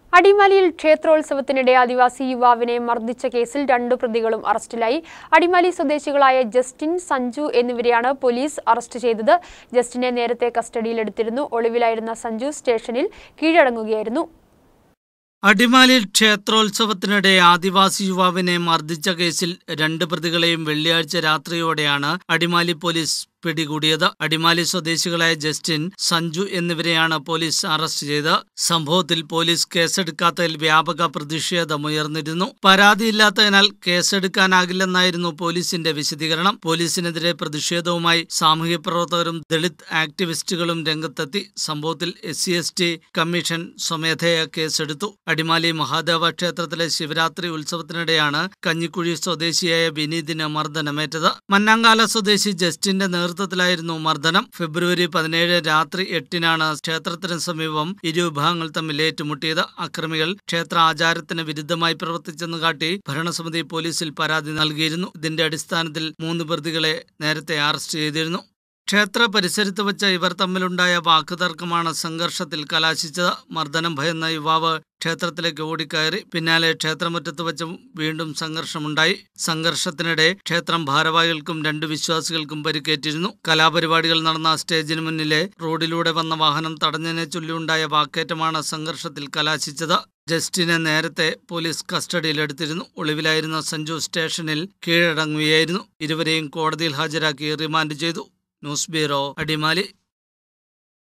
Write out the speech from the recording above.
അടിമാലിയിൽ ക്ഷേത്രോത്സവത്തിനിടെ ആദിവാസി യുവാവിനെ മർദ്ദിച്ച കേസിൽ രണ്ടു പ്രതികളും അറസ്റ്റിലായി അടിമാലി സ്വദേശികളായ ജസ്റ്റിൻ സഞ്ജു എന്നിവരെയാണ് പോലീസ് അറസ്റ്റ് ചെയ്തത് ജസ്റ്റിനെ നേരത്തെ കസ്റ്റഡിയിലെടുത്തിരുന്നു ഒളിവിലായിരുന്ന സഞ്ജു സ്റ്റേഷനിൽ കീഴടങ്ങുകയായിരുന്നു അടിമാലിയിൽ ക്ഷേത്രോത്സവത്തിനിടെ ആദിവാസി യുവാവിനെ മർദ്ദിച്ച കേസിൽ രണ്ട് പ്രതികളെയും വെള്ളിയാഴ്ച രാത്രിയോടെയാണ് അടിമാലി പോലീസ് പിടികൂടിയത് അടിമാലി സ്വദേശികളായ ജസ്റ്റിൻ സഞ്ജു എന്നിവരെയാണ് പോലീസ് അറസ്റ്റ് ചെയ്തത് സംഭവത്തിൽ പോലീസ് കേസെടുക്കാത്തതിൽ വ്യാപക പ്രതിഷേധമുയർന്നിരുന്നു പരാതിയില്ലാത്തതിനാൽ കേസെടുക്കാനാകില്ലെന്നായിരുന്നു പോലീസിന്റെ വിശദീകരണം പോലീസിനെതിരെ പ്രതിഷേധവുമായി സാമൂഹ്യ പ്രവർത്തകരും ദളിത് ആക്ടിവിസ്റ്റുകളും രംഗത്തെത്തി സംഭവത്തിൽ S C S T commission സ്വമേധയാ കേസെടുത്തു അടിമാലി മഹാദേവ ക്ഷേത്രത്തിലെ ശിവരാത്രി ഉത്സവത്തിനിടെയാണ് കഞ്ഞിക്കുഴി സ്വദേശിയായ വിനീതിന് മർദ്ദനമേറ്റത് മന്നാങ്കാല സ്വദേശി ജസ്റ്റിന്റെ നേതൃത്വത്തിലായിരുന്നു മർദ്ദനം ഫെബ്രുവരി പതിനേഴ് രാത്രി എട്ടിനാണ് ക്ഷേത്രത്തിന് സമീപം ഇരു വിഭാഗങ്ങൾ തമ്മിൽ ഏറ്റുമുട്ടിയത് അക്രമികൾ ക്ഷേത്ര ആചാരത്തിന് വിരുദ്ധമായി പ്രവർത്തിച്ചെന്ന് കാട്ടി ഭരണസമിതി പോലീസിൽ പരാതി നൽകിയിരുന്നു ഇതിന്റെ അടിസ്ഥാനത്തിൽ മൂന്ന് പ്രതികളെ നേരത്തെ അറസ്റ്റ് ചെയ്തിരുന്നു ക്ഷേത്ര പരിസരത്ത് വെച്ച ഇവർ തമ്മിലുണ്ടായ വാക്കുതർക്കമാണ് സംഘർഷത്തിൽ കലാശിച്ചത് മർദ്ദനം ഭയന്ന യുവാവ് ക്ഷേത്രത്തിലേക്ക് ഓടിക്കയറി പിന്നാലെ ക്ഷേത്രമുറ്റത്ത് വെച്ച് വീണ്ടും സംഘർഷമുണ്ടായി സംഘർഷത്തിനിടെ ക്ഷേത്രം ഭാരവാഹികൾക്കും രണ്ട് വിശ്വാസികൾക്കും പരിക്കേറ്റിരുന്നു കലാപരിപാടികൾ നടന്ന സ്റ്റേജിന് മുന്നിലെ റോഡിലൂടെ വന്ന വാഹനം തടഞ്ഞതിനെ ചൊല്ലിയുണ്ടായ വാക്കേറ്റമാണ് സംഘർഷത്തിൽ കലാശിച്ചത് ജസ്റ്റിനെ നേരത്തെ പോലീസ് കസ്റ്റഡിയിലെടുത്തിരുന്നു ഒളിവിലായിരുന്ന സഞ്ജു സ്റ്റേഷനിൽ കീഴടങ്ങുകയായിരുന്നു ഇരുവരെയും കോടതിയിൽ ഹാജരാക്കി റിമാൻഡ് ചെയ്തു ന്യൂസ് ബ്യൂറോ അടിമാലി